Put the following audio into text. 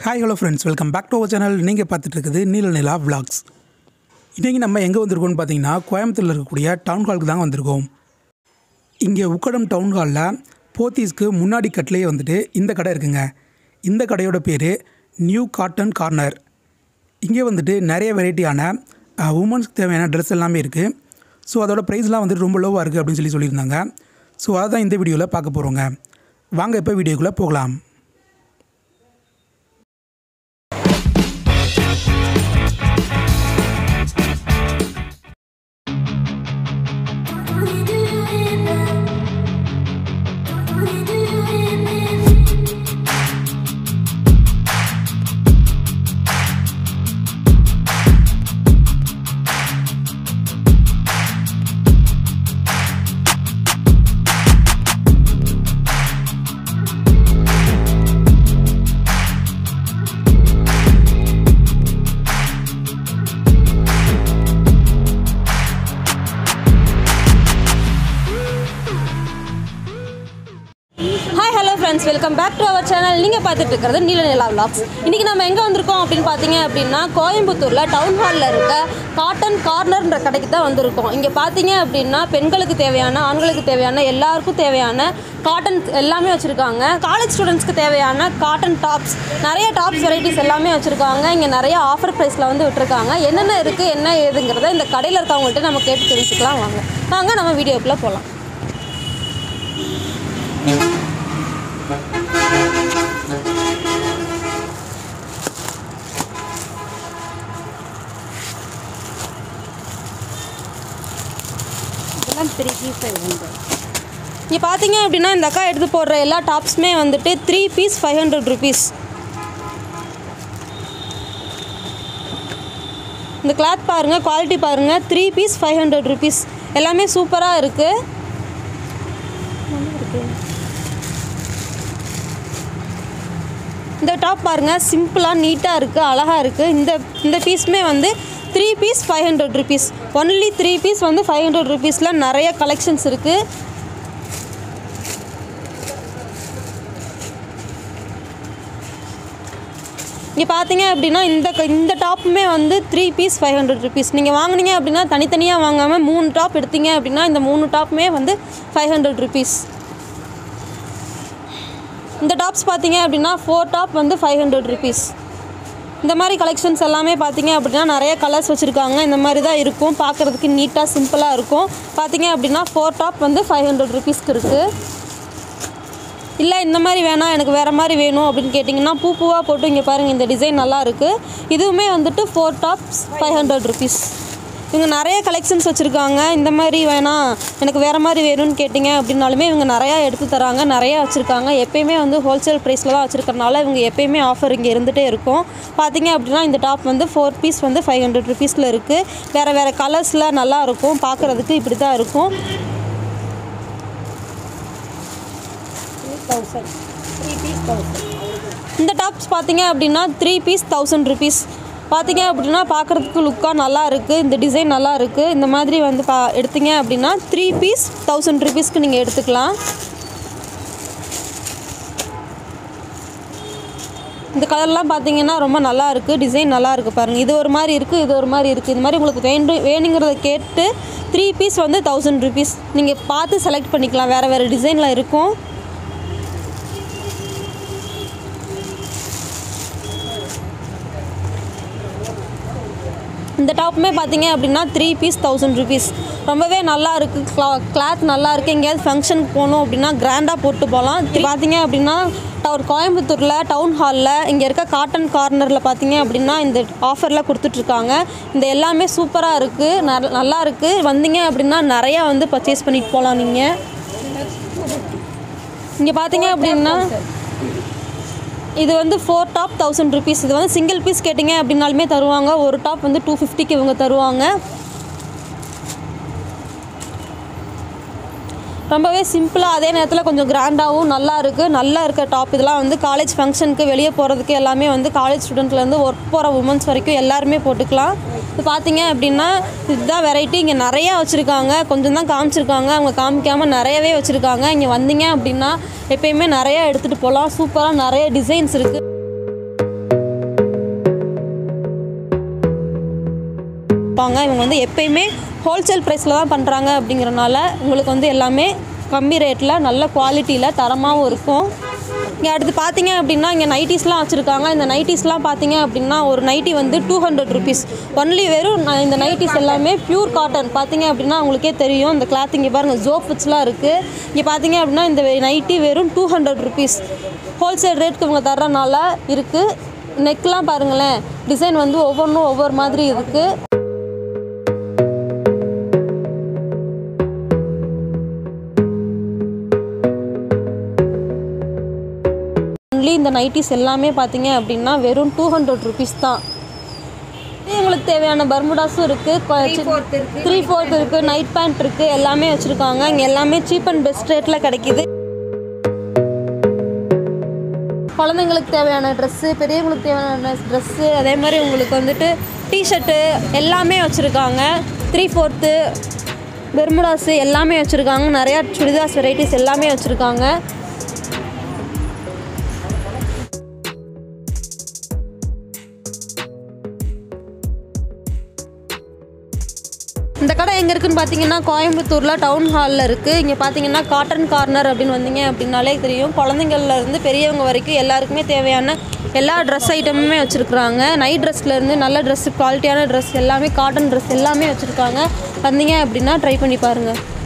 hi hello friends welcome back to our channel நீங்கள் பார்த்துட்டு இருக்குது நீல நிலா vlogs இன்றைக்கி நம்ம எங்கே வந்திருக்கோம்னு பார்த்தீங்கன்னா கோயம்புத்தூரில் இருக்கக்கூடிய டவுன் ஹாலுக்கு தான் வந்திருக்கோம் இங்கே உக்கடம் டவுன் ஹாலில் போத்தீஸ்க்கு முன்னாடி கட்டிலே வந்துட்டு இந்த கடை இருக்குங்க இந்த கடையோட பேர் நியூ காட்டன் கார்னர் இங்கே வந்துட்டு நிறைய வெரைட்டியான உமன்ஸ்க்கு தேவையான ட்ரெஸ் எல்லாமே இருக்குது ஸோ அதோட ப்ரைஸ்லாம் வந்துட்டு ரொம்ப லோவாக இருக்குது அப்படின்னு சொல்லி சொல்லியிருந்தாங்க ஸோ அதை தான் இந்த வீடியோவில் பார்க்க போகிறோங்க வாங்க இப்போ வீடியோக்குள்ளே போகலாம் hi hello friends welcome back to our channel நீங்கள் பார்த்துட்டு இருக்கிறது நீல நிலா vlogs இன்றைக்கி நம்ம எங்கே வந்திருக்கோம் அப்படின்னு பார்த்தீங்க அப்படின்னா கோயம்புத்தூரில் டவுன் ஹாலில் இருக்க காட்டன் கார்னர்ன்ற கடைக்கு தான் வந்திருக்கோம் இங்கே பார்த்தீங்க அப்படின்னா பெண்களுக்கு தேவையான ஆண்களுக்கு தேவையான எல்லாருக்கும் தேவையான காட்டன் எல்லாமே வச்சுருக்காங்க காலேஜ் ஸ்டூடெண்ட்ஸ்க்கு தேவையான காட்டன் டாப்ஸ் நிறைய டாப்ஸ் வெரைட்டிஸ் எல்லாமே வச்சுருக்காங்க இங்கே நிறைய ஆஃபர் ப்ரைஸில் வந்து விட்டுருக்காங்க என்னென்ன இருக்குது என்ன ஏதுங்கிறத இந்த கடையில் இருக்கவங்கள்ட்ட நம்ம கேட்டு தெரிஞ்சுக்கலாம் வாங்க வாங்க நம்ம வீடியோக்குள்ளே போகலாம் இதெல்லாம் த்ரீ பீஸ் ஃபைவ் ஹண்ட்ரட் இங்கே பார்த்தீங்க அப்படின்னா இந்த அக்கா எடுத்து போடுற எல்லா டாப்ஸுமே வந்துட்டு three piece five hundred rupees இந்த கிளாத் பாருங்கள் குவாலிட்டி பாருங்கள் three piece five hundred rupees எல்லாமே சூப்பராக இருக்குது இந்த டாப் பாருங்கள் சிம்பிளாக நீட்டாக இருக்குது அழகாக இருக்குது இந்த இந்த பீஸுமே வந்து three piece five hundred rupees only three piece வந்து ஃபைவ் ஹண்ட்ரட் ருபீஸில் நிறைய கலெக்ஷன்ஸ் இருக்குது இங்கே பார்த்தீங்க அப்படின்னா இந்த க- இந்த டாப்புமே வந்து three piece five hundred rupees நீங்கள் வாங்குனீங்க அப்படின்னா தனித்தனியாக வாங்காமல் மூணு டாப் எடுத்தீங்க அப்படின்னா இந்த மூணு டாப்புமே வந்து ஃபைவ் ஹண்ட்ரட் ருபீஸ் இந்த டாப்ஸ் பார்த்தீங்க அப்படின்னா ஃபோர் டாப் வந்து ஃபைவ் ஹண்ட்ரட் ருபீஸ் இந்த மாதிரி கலெக்ஷன்ஸ் எல்லாமே பார்த்தீங்க அப்படின்னா நிறைய கலர்ஸ் வச்சுருக்காங்க இந்த மாதிரி தான் இருக்கும் பார்க்குறதுக்கு நீட்டாக சிம்பிளாக இருக்கும் பார்த்தீங்க அப்படின்னா ஃபோர் டாப் வந்து ஃபைவ் ஹண்ட்ரட் ருபீஸ்க்கு இருக்குது இல்லை இந்த மாதிரி வேணாம் எனக்கு வேறு மாதிரி வேணும் அப்படின்னு கேட்டிங்கன்னா பூ பூவாக போட்டு இங்கே பாருங்கள் இந்த டிசைன் நல்லா இருக்குது இதுவுமே வந்துட்டு four tops five hundred rupees இவங்க நிறைய கலெக்ஷன்ஸ் வச்சுருக்காங்க இந்த மாதிரி வேணாம் எனக்கு வேறு மாதிரி வேணும்னு கேட்டிங்க அப்படின்னாலுமே இவங்க நிறையா எடுத்து தராங்க நிறையா வச்சுருக்காங்க எப்பயுமே வந்து ஹோல்சேல் ப்ரைஸில் தான் வச்சுருக்கறனால இவங்க எப்பயுமே ஆஃபர் இங்கே இருந்துகிட்டே இருக்கும் பார்த்தீங்க அப்படின்னா இந்த டாப் வந்து ஃபோர் பீஸ் வந்து ஃபைவ் ஹண்ட்ரட் ருபீஸில் இருக்குது வேறு வேறு கலர்ஸில் நல்லா இருக்கும் பார்க்குறதுக்கு இப்படி தான் இருக்கும் three thousand three piece thousand இந்த டாப்ஸ் பார்த்தீங்க அப்படின்னா த்ரீ பீஸ் தௌசண்ட் ருபீஸ் பார்த்தீங்க அப்படின்னா பார்க்குறதுக்கு லுக்காக நல்லா இருக்குது இந்த டிசைன் நல்லா இருக்குது இந்த மாதிரி வந்து பா எடுத்தீங்க அப்படின்னா த்ரீ பீஸ் தௌசண்ட் ருபீஸ்க்கு நீங்கள் எடுத்துக்கலாம் இந்த கலர்லாம் பார்த்தீங்கன்னா ரொம்ப நல்லா இருக்குது டிசைன் நல்லா இருக்குது பாருங்கள் இது ஒரு மாதிரி இருக்குது இது ஒரு மாதிரி இருக்குது இது மாதிரி உங்களுக்கு வேண்டும் வேணுங்கிறத கேட்டு த்ரீ பீஸ் வந்து தௌசண்ட் ருபீஸ் நீங்கள் பார்த்து செலக்ட் பண்ணிக்கலாம் வேறு வேறு டிசைனில் இருக்கும் இந்த டாப்புமே பார்த்தீங்க அப்படின்னா த்ரீ பீஸ் தௌசண்ட் ருபீஸ் ரொம்பவே நல்லா இருக்குது கிளா கிளாத் நல்லா இருக்குது எங்கேயாவது ஃபங்க்ஷனுக்கு போகணும் அப்படின்னா கிராண்டாக போட்டு போகலாம் இது பார்த்தீங்க அப்படின்னா டவுன் கோயம்புத்தூரில் டவுன் ஹாலில் இங்கே இருக்க காட்டன் கார்னரில் பார்த்தீங்க அப்படின்னா இந்த ஆஃபரில் கொடுத்துட்ருக்காங்க இந்த எல்லாமே சூப்பராக இருக்குது நல் நல்லா இருக்குது வந்தீங்க அப்படின்னா நிறையா வந்து பர்ச்சேஸ் பண்ணிட்டு போகலாம் நீங்கள் இங்கே பார்த்தீங்க அப்படின்னா இது வந்து ஃபோர் டாப் தௌசண்ட் ருபீஸ் இது வந்து சிங்கிள் பீஸ் கேட்டிங்க அப்படின்னாலுமே தருவாங்க ஒரு டாப் வந்து டூ ஃபிஃப்டிக்கு இவங்க தருவாங்க ரொம்பவே சிம்பிளாக அதே நேரத்தில் கொஞ்சம் கிராண்டாகவும் நல்லா இருக்குது நல்லா இருக்க டாப் இதெல்லாம் வந்து காலேஜ் ஃபங்க்ஷனுக்கு வெளியே போகிறதுக்கு எல்லாமே வந்து காலேஜ் ஸ்டூடெண்ட்லேருந்து ஒர்க் போகிற உமன்ஸ் வரைக்கும் எல்லாருமே போட்டுக்கலாம் இது பார்த்தீங்க அப்படின்னா இதுதான் வெரைட்டி இங்கே நிறையா வச்சுருக்காங்க கொஞ்சம் தான் காமிச்சிருக்காங்க அவங்க காமிக்காமல் நிறையவே வச்சுருக்காங்க இங்கே வந்தீங்க அப்படின்னா எப்பயுமே நிறையா எடுத்துகிட்டு போகலாம் சூப்பராக நிறைய டிசைன்ஸ் இருக்குது இருப்பாங்க இவங்க வந்து எப்பயுமே ஹோல்சேல் ப்ரைஸில் தான் பண்ணுறாங்க அப்படிங்கிறனால உங்களுக்கு வந்து எல்லாமே கம்மி ரேட்டில் நல்ல குவாலிட்டியில் தரமாகவும் இருக்கும் இங்கே அடுத்து பார்த்தீங்க அப்படின்னா இங்கே நைட்டிஸ்லாம் வச்சுருக்காங்க இந்த நைட்டிஸ்லாம் பார்த்தீங்க அப்படின்னா ஒரு நைட்டி வந்து டூ ஹண்ட்ரட் ருபீஸ் ஒன்லி வெறும் ந- இந்த நைட்டிஸ் எல்லாமே பியூர் காட்டன் பார்த்தீங்க அப்படின்னா உங்களுக்கே தெரியும் இந்த கிளாத் இங்கே பாருங்கள் ஜோ ஃபிட்ஸ்லாம் இருக்குது இங்கே பார்த்தீங்க அப்படின்னா இந்த நைட்டி வெறும் டூ ஹண்ட்ரட் ருபீஸ் ஹோல்சேல் ரேட்டுக்கு இவங்க தர்றனால இருக்குது நெக்லாம் பாருங்களேன் டிசைன் வந்து ஒவ்வொன்றும் ஒவ்வொரு மாதிரி இருக்குது ஒன்லி இந்த நைட்டிஸ் எல்லாமே பார்த்தீங்க அப்படின்னா வெறும் டூ ஹண்ட்ரட் ருபீஸ் தான் இதே உங்களுக்கு தேவையான பர்முடாஸும் இருக்குது த்ரீ ஃபோர்த் இருக்குது நைட் பேண்ட் இருக்குது எல்லாமே வச்சுருக்காங்க இங்கே எல்லாமே சீப் அண்ட் பெஸ்ட் ரேட்டில் கிடைக்கிது குழந்தைங்களுக்கு தேவையான ட்ரெஸ்ஸு பெரியவங்களுக்கு தேவையான ட்ரெஸ்ஸு அதே மாதிரி உங்களுக்கு வந்துட்டு டிஷர்ட்டு எல்லாமே வச்சுருக்காங்க த்ரீ ஃபோர்த்து பெர்முடாஸு எல்லாமே வச்சுருக்காங்க நிறையா சுடிதார்ஸ் வெரைட்டிஸ் எல்லாமே வச்சுருக்காங்க இந்த கடை எங்கே இருக்குன்னு பார்த்தீங்கன்னா கோயம்புத்தூரில் டவுன் ஹாலில் இருக்குது இங்கே பார்த்தீங்கன்னா காட்டன் கார்னர் அப்படின்னு வந்தீங்க அப்படின்னாலே தெரியும் குழந்தைங்கள்ல இருந்து பெரியவங்க வரைக்கும் எல்லாருக்குமே தேவையான எல்லா ட்ரெஸ் ஐட்டமுமே வச்சுருக்குறாங்க நைட் ட்ரெஸ்லேருந்து நல்ல ட்ரெஸ் குவாலிட்டியான ட்ரெஸ் எல்லாமே காட்டன் ட்ரெஸ் எல்லாமே வச்சுருக்காங்க வந்தீங்க அப்படின்னா ட்ரை பண்ணி பாருங்கள்